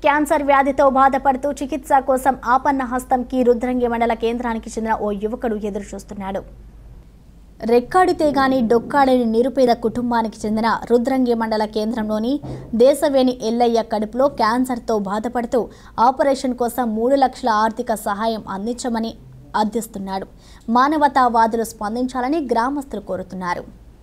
cancer వ్యాధితో బాధపడుతూ చికిత్స కోసం ఆపన్న హస్తంకి రుద్రంగి మండల కేంద్రానికి చెందిన ఓ యువకుడు ఎదురు చూస్తున్నాడు రెక్కాడితే గాని డొక్కాడని నిరుపేద కుటుంబానికి చెందిన రుద్రంగి మండల కేంద్రంలోని దేశవేణి ఎల్లయ్య కడుపులో క్యాన్సర్తో బాధపడుతూ ఆపరేషన్ కోసం మూడు లక్షల ఆర్థిక సహాయం అందించమని అర్థిస్తున్నాడు మానవతావాదులు స్పందించాలని గ్రామస్తులు కోరుతున్నారు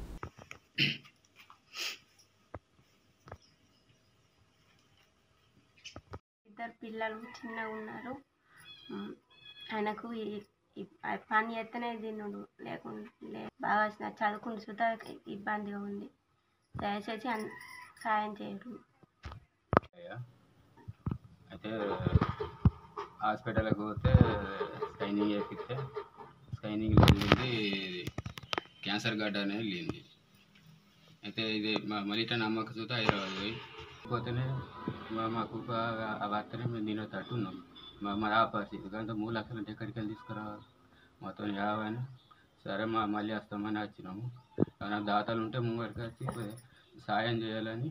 ఇద్దరు పిల్లలు చిన్నగా ఉన్నారు ఉమ్, ఆయనకు ఈ- ఈ ఆ పని చేస్తేనే తిన్నుడు లేకుండా లే బాగా చ- చదువుకుంటూ సుతా ఇబ్బందిగా ఉంది దయచేసి అన్ సాయం చేయరు అయ్యా అయితే హాస్పిటల్కి పోతే స్కైనింగ్ చేపిస్తే స్కైనింగ్ వెళ్ళింది క్యాన్సర్ గడ్డ అనేది వెళ్ళింది అయితే ఇది మా మలిట నమ్మక చూత హైదరాబాద్ పోయి పోతేనే మా మాకు ఆ- ఆ వార్తనే మేము దీనిలో తట్టు ఉన్నాం మా మా ఆ పరిస్థితి కానీ మూడు లక్షలు అంటే ఎక్కడికి వెళ్ళి తీసుకురావాలి మొత్తం యాభై అని సరే మా మళ్ళీ వస్తామని వచ్చినాము కానీ దాతలు ఉంటే ముంగడికి వచ్చి సాయం చేయాలని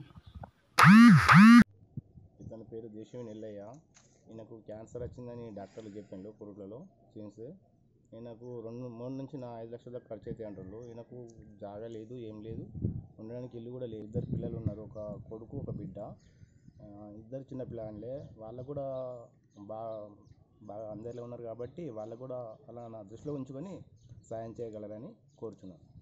ఇతని పేరు దేశవేణి ఎల్లయ్య ఈయనకు క్యాన్సర్ వచ్చిందని డాక్టర్లు చెప్పిండు పురుట్లలో సీన్స్ ఈయనకు రెండు మూడు నుంచి నా ఐదు లక్షల దాకా ఖర్చు అవుతాయి అంటారు ఈయనకు జాగా లేదు ఏం లేదు ఉండడానికి ఇల్లు కూడా లేదు ఇద్దరు పిల్లలు ఉన్నారు ఒక కొడుకు ఒక బిడ్డ ఆ, ఇద్దరు చిన్న పిల్లలే వాళ్ళకు కూడా బాగా బాగా అందరిలో ఉన్నారు కాబట్టి వాళ్ళకు కూడా అలా నా దృష్టిలో ఉంచుకొని సాయం చేయగలరని కోరుచున్నాను